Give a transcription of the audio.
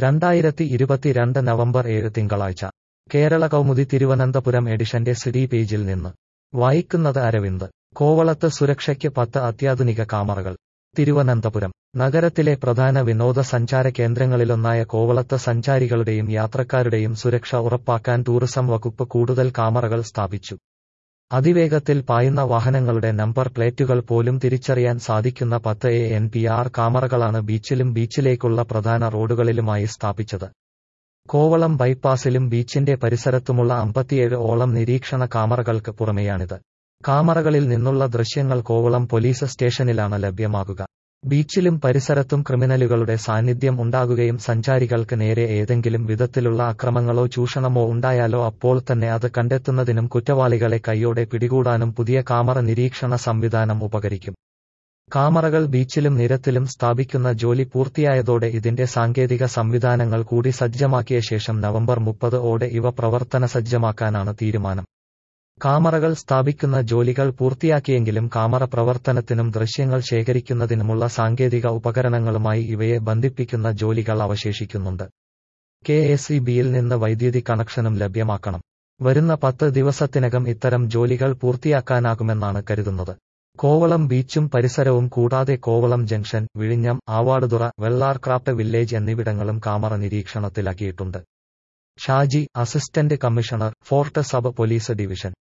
രണ്ടായിരത്തി ഇരുപത്തിരണ്ട് നവംബർ ഏഴ് തിങ്കളാഴ്ച കേരള കൗമുദി തിരുവനന്തപുരം എഡിഷന്റെ സിഡി പേജിൽ നിന്ന് വായിക്കുന്നത് അരവിന്ദ് കോവളത്ത് സുരക്ഷയ്ക്ക് പത്ത് അത്യാധുനിക കാമറകൾ തിരുവനന്തപുരം നഗരത്തിലെ പ്രധാന വിനോദസഞ്ചാര കേന്ദ്രങ്ങളിലൊന്നായ കോവളത്ത് സഞ്ചാരികളുടെയും യാത്രക്കാരുടെയും സുരക്ഷ ഉറപ്പാക്കാൻ ടൂറിസം വകുപ്പ് കൂടുതൽ കാമറകൾ സ്ഥാപിച്ചു അതിവേഗത്തിൽ പായുന്ന വാഹനങ്ങളുടെ നമ്പർ പ്ലേറ്റുകൾ പോലും തിരിച്ചറിയാൻ സാധിക്കുന്ന പത്ത് എ എൻ പി ആർ കാമറകളാണ് ബീച്ചിലും ബീച്ചിലേക്കുള്ള പ്രധാന റോഡുകളിലുമായി സ്ഥാപിച്ചത് കോവളം ബൈപ്പാസിലും ബീച്ചിന്റെ പരിസരത്തുമുള്ള അമ്പത്തിയേഴ് ഓളം നിരീക്ഷണ കാമറകൾക്ക് പുറമെയാണിത് കാമറകളിൽ നിന്നുള്ള ദൃശ്യങ്ങൾ കോവളം പോലീസ് സ്റ്റേഷനിലാണ് ലഭ്യമാകുക ബീച്ചിലും പരിസരത്തും ക്രിമിനലുകളുടെ സാന്നിധ്യം ഉണ്ടാകുകയും സഞ്ചാരികൾക്ക് നേരെ ഏതെങ്കിലും വിധത്തിലുള്ള അക്രമങ്ങളോ ചൂഷണമോ ഉണ്ടായാലോ അപ്പോൾ തന്നെ അത് കണ്ടെത്തുന്നതിനും കുറ്റവാളികളെ കൈയോടെ പിടികൂടാനും പുതിയ കാമറ നിരീക്ഷണ സംവിധാനം ഉപകരിക്കും കാമറകൾ ബീച്ചിലും നിരത്തിലും സ്ഥാപിക്കുന്ന ജോലി പൂർത്തിയായതോടെ ഇതിന്റെ സാങ്കേതിക സംവിധാനങ്ങൾ കൂടി സജ്ജമാക്കിയ ശേഷം നവംബർ മുപ്പത് ഓടെ ഇവ പ്രവർത്തന സജ്ജമാക്കാനാണ് തീരുമാനം കാമറകൾ സ്ഥാപിക്കുന്ന ജോലികൾ പൂർത്തിയാക്കിയെങ്കിലും കാമറ പ്രവർത്തനത്തിനും ദൃശ്യങ്ങൾ ശേഖരിക്കുന്നതിനുമുള്ള സാങ്കേതിക ഉപകരണങ്ങളുമായി ഇവയെ ബന്ധിപ്പിക്കുന്ന ജോലികൾ അവശേഷിക്കുന്നുണ്ട് കെ എസ് ഇ ബിയിൽ നിന്ന് വൈദ്യുതി കണക്ഷനും ലഭ്യമാക്കണം വരുന്ന പത്ത് ദിവസത്തിനകം ഇത്തരം ജോലികൾ പൂർത്തിയാക്കാനാകുമെന്നാണ് കരുതുന്നത് കോവളം ബീച്ചും പരിസരവും കൂടാതെ കോവളം ജംഗ്ഷൻ വിഴിഞ്ഞം ആവാടുതുറ വെള്ളാർക്രാപ്റ്റ് വില്ലേജ് എന്നിവിടങ്ങളും കാമറ നിരീക്ഷണത്തിലാക്കിയിട്ടുണ്ട് Shaji assistant commissioner fort sub police division